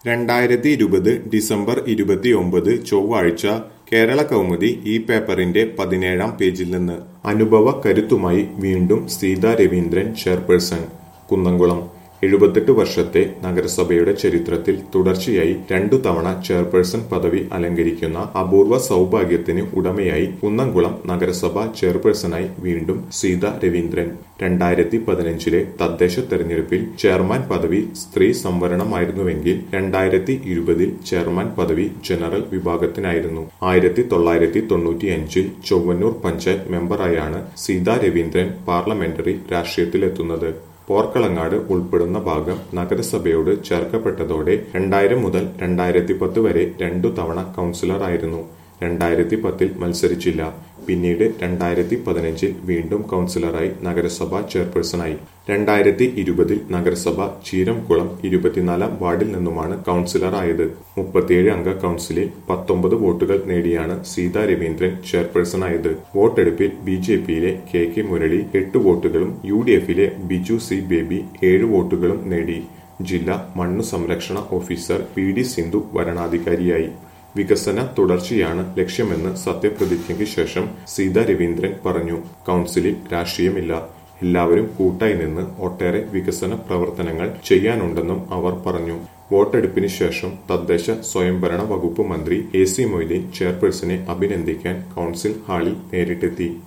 രണ്ടായിരത്തി ഇരുപത് ഡിസംബർ ഇരുപത്തിയൊമ്പത് ചൊവ്വാഴ്ച കേരള കൗമുദി ഈ പേപ്പറിന്റെ പതിനേഴാം പേജിൽ നിന്ന് അനുഭവ കരുത്തുമായി വീണ്ടും സീതാ രവീന്ദ്രൻ ചെയർപേഴ്സൺ കുന്നംകുളം എഴുപത്തെട്ട് വർഷത്തെ നഗരസഭയുടെ ചരിത്രത്തിൽ തുടർച്ചയായി രണ്ടു തവണ ചെയർപേഴ്സൺ പദവി അലങ്കരിക്കുന്ന അപൂർവ സൗഭാഗ്യത്തിന് ഉടമയായി കുന്നംകുളം നഗരസഭ ചെയർപേഴ്സണായി വീണ്ടും സീത രവീന്ദ്രൻ രണ്ടായിരത്തി പതിനഞ്ചിലെ തദ്ദേശ തെരഞ്ഞെടുപ്പിൽ ചെയർമാൻ പദവി സ്ത്രീ സംവരണമായിരുന്നുവെങ്കിൽ രണ്ടായിരത്തി ഇരുപതിൽ ചെയർമാൻ പദവി ജനറൽ വിഭാഗത്തിനായിരുന്നു ആയിരത്തി തൊള്ളായിരത്തി തൊണ്ണൂറ്റിയഞ്ചിൽ ചൊവ്വന്നൂർ പഞ്ചായത്ത് മെമ്പറായാണ് സീതാ രവീന്ദ്രൻ പാർലമെന്ററി രാഷ്ട്രീയത്തിലെത്തുന്നത് പോർക്കളങ്ങാട് ഉൾപ്പെടുന്ന ഭാഗം നഗരസഭയോട് ചേർക്കപ്പെട്ടതോടെ രണ്ടായിരം മുതൽ രണ്ടായിരത്തി പത്ത് വരെ രണ്ടു തവണ കൗൺസിലറായിരുന്നു രണ്ടായിരത്തി പത്തിൽ മത്സരിച്ചില്ല പിന്നീട് രണ്ടായിരത്തി പതിനഞ്ചിൽ വീണ്ടും കൗൺസിലറായി നഗരസഭ ചെയർപേഴ്സണായി രണ്ടായിരത്തി ഇരുപതിൽ നഗരസഭ ചീരംകുളം ഇരുപത്തിനാലാം വാർഡിൽ നിന്നുമാണ് കൗൺസിലറായത് മുപ്പത്തിയേഴ് അംഗ കൗൺസിലിൽ പത്തൊമ്പത് വോട്ടുകൾ നേടിയാണ് സീതാ രവീന്ദ്രൻ ചെയർപേഴ്സണായത് വോട്ടെടുപ്പിൽ ബി ജെ പിയിലെ കെ കെ മുരളി എട്ട് വോട്ടുകളും യു ഡി എഫിലെ ബിജു സി ബേബി ഏഴ് വോട്ടുകളും നേടി ജില്ലാ മണ്ണു സംരക്ഷണ ഓഫീസർ പി ഡി സിന്ധു വരണാധികാരിയായി വികസന തുടർച്ചയാണ് ലക്ഷ്യമെന്ന് സത്യപ്രതിജ്ഞയ്ക്ക് ശേഷം സീത രവീന്ദ്രൻ പറഞ്ഞു കൗൺസിലിൽ രാഷ്ട്രീയമില്ല എല്ലാവരും കൂട്ടായി നിന്ന് ഒട്ടേറെ വികസന പ്രവർത്തനങ്ങൾ ചെയ്യാനുണ്ടെന്നും അവർ പറഞ്ഞു വോട്ടെടുപ്പിന് ശേഷം തദ്ദേശ സ്വയംഭരണ വകുപ്പ് മന്ത്രി എ സി മൊയ്തീൻ ചെയർപേഴ്സണെ അഭിനന്ദിക്കാൻ കൗൺസിൽ ഹാളിൽ നേരിട്ടെത്തി